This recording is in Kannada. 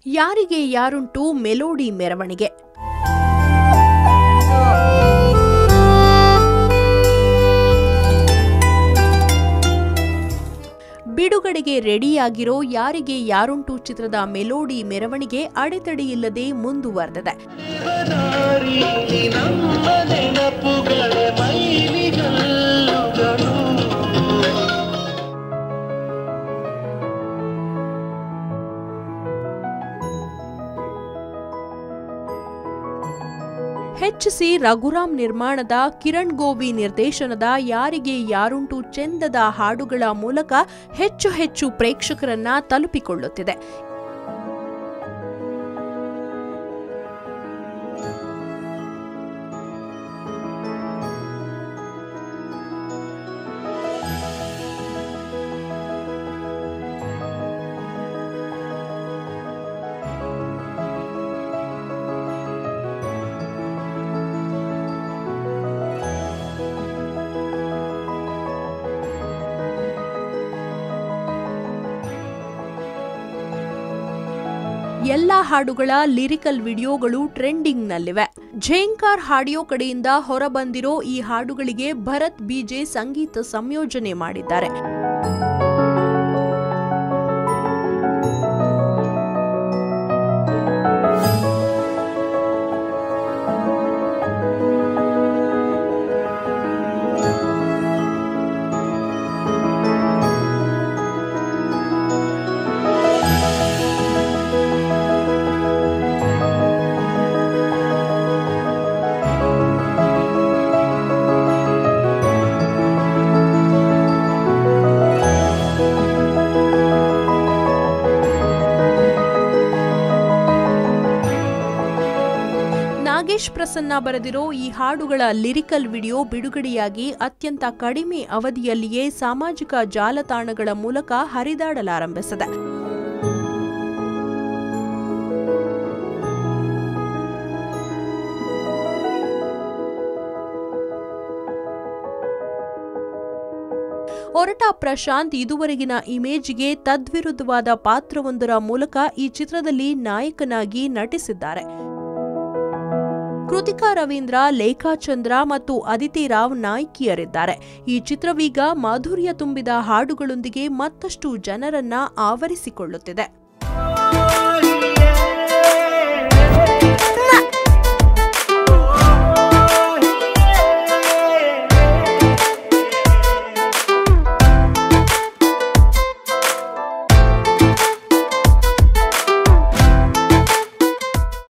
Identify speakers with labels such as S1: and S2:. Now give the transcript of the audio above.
S1: ಯಾರಿಗೆ ಯಾರುಂಟು ಮೆಲೋಡಿ ಮೆರವಣಿಗೆ ಬಿಡುಗಡೆಗೆ ರೆಡಿಯಾಗಿರೋ ಯಾರಿಗೆ ಯಾರುಂಟು ಚಿತ್ರದ ಮೆಲೋಡಿ ಮೆರವಣಿಗೆ ಅಡೆತಡೆಯಿಲ್ಲದೆ ಮುಂದುವರೆದಿದೆ
S2: ದೇವದಾರಿ ನಮ್ಮ ನೆನಪುಗಳ ಮೈಲಿಗಲ್ಲುಗಳು
S1: ಎಚ್ ಸಿ ರಘುರಾಮ್ ನಿರ್ಮಾಣದ ಕಿರಣ್ ಗೋವಿ ನಿರ್ದೇಶನದ ಯಾರಿಗೆ ಯಾರುಂಟು ಚೆಂದದ ಹಾಡುಗಳ ಮೂಲಕ ಹೆಚ್ಚು ಹೆಚ್ಚು ಪ್ರೇಕ್ಷಕರನ್ನ ತಲುಪಿಕೊಳ್ಳುತ್ತಿದೆ ಎಲ್ಲಾ ಹಾಡುಗಳ ಲಿರಿಕಲ್ ವಿಡಿಯೋಗಳು ಟ್ರೆಂಡಿಂಗ್ನಲ್ಲಿವೆ ಝೇಂಕಾರ್ ಹಾಡಿಯೋ ಕಡೆಯಿಂದ ಹೊರಬಂದಿರೋ ಈ ಹಾಡುಗಳಿಗೆ ಭರತ್ ಬಿಜೆ ಸಂಗೀತ ಸಂಯೋಜನೆ ಮಾಡಿದ್ದಾರೆ ನಾಗೇಶ್ ಪ್ರಸನ್ನ ಬರೆದಿರೋ ಈ ಹಾಡುಗಳ ಲಿರಿಕಲ್ ವಿಡಿಯೋ ಬಿಡುಗಡೆಯಾಗಿ ಅತ್ಯಂತ ಕಡಿಮೆ ಅವಧಿಯಲ್ಲಿಯೇ ಸಾಮಾಜಿಕ ಜಾಲತಾಣಗಳ ಮೂಲಕ ಹರಿದಾಡಲಾರಂಭಿಸಿದೆ ಒರಟ ಪ್ರಶಾಂತ್ ಇದುವರೆಗಿನ ಇಮೇಜ್ಗೆ ತದ್ವಿರುದ್ಧವಾದ ಪಾತ್ರವೊಂದರ ಮೂಲಕ ಈ ಚಿತ್ರದಲ್ಲಿ ನಾಯಕನಾಗಿ ನಟಿಸಿದ್ದಾರೆ ಕೃತಿಕಾ ರವೀಂದ್ರ ಲೇಖಾಚಂದ್ರ ಮತ್ತು ಅದಿತಿ ರಾವ್ ನಾಯಕಿಯರಿದ್ದಾರೆ ಈ ಚಿತ್ರವೀಗ ಮಾಧುರ್ಯ ತುಂಬಿದ ಹಾಡುಗಳೊಂದಿಗೆ ಮತ್ತಷ್ಟು ಜನರನ್ನ ಆವರಿಸಿಕೊಳ್ಳುತ್ತಿದೆ